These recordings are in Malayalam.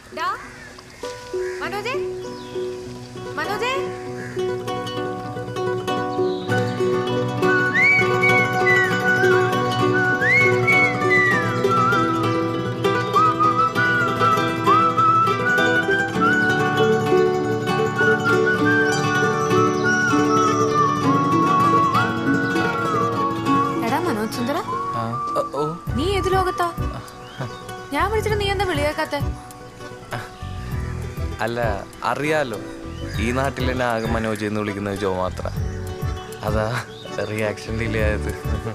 ഡാ മനോജേ മനോജേ എടാ മനോജ് സുന്ദര ആ, ഓ, ഓ നീ ഏത് ലോകത്താ ഞാൻ വിളിച്ചിട്ട് നീ എന്താ വിളിയേക്കാത്തെ അല്ല അറിയാലോ ഈ നാട്ടിൽ എന്നെ ആകെ മനോജ് എന്ന് വിളിക്കുന്നത് ജോ മാത്ര അതാ റിയാക്ഷൻ ഡിലേ ആയത്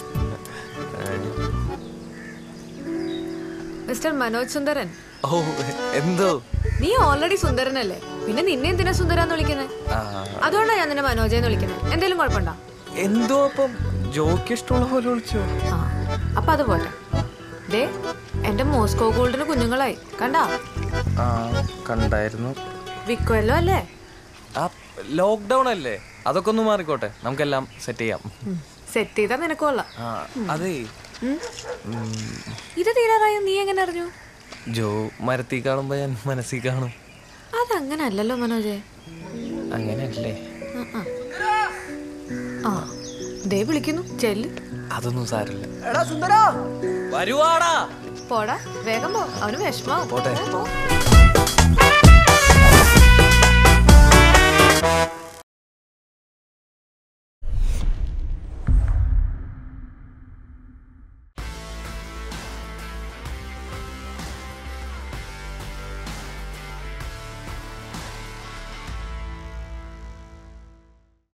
മിസ്റ്റർ മനോജ് സുന്ദരൻ ഓ എന്തോ നീ ഓൾറെഡി സുന്ദരനല്ലേ പിന്നെ നിന്നെ എന്തിനാ സുന്ദരാന്ന് വിളിക്കുന്നത് ആ, അതുകൊണ്ടാണ് ഞാൻ നിന്നെ മനോജെന്ന് വിളിക്കുന്നത് എന്തെങ്കിലും കുഴപ്പമുണ്ടോ എന്തോ അപ്പം ജോക്ക് ഇഷ്ടമുള്ള പോലെ വിളിച്ചോ ആ അപ്പൊ അത് പോട്ടെ ദേ എന്റെ മോസ്കോ ഗോൾഡിന് കുഞ്ഞുങ്ങളായി കണ്ടാ ആ കണ്ടായിരുന്നു വിക്കുവല്ലോ അല്ലേ ആ ലോക്ക്ഡൗൺ അല്ലേ അതൊക്കെ ഒന്ന് മാറിക്കോട്ടെ നമുക്കെല്ലാം സെറ്റ് ചെയ്യാം സെറ്റ് ചെയ്താ നിനക്ക് കൊള്ളാം ആ അതേ ഉം. ഇത് തീരാറായോ നീ എങ്ങനെ അറിഞ്ഞു ജോ മരത്തിൽ കാണുമ്പോ ഞാൻ മനസ്സിൽ കാണും അതങ്ങനെ അല്ലല്ലോ മനോജെ അങ്ങനെയല്ലേ ആ, ആ. ആ ദേ വിളിക്കുന്നു ചെല്ല് അതൊന്നും സാരില്ല എടാ സുന്ദരാ വരുവാടാ പോടാ വേഗം പോ അവന് വിഷമാവും പോട്ടെ. ഏ, പോ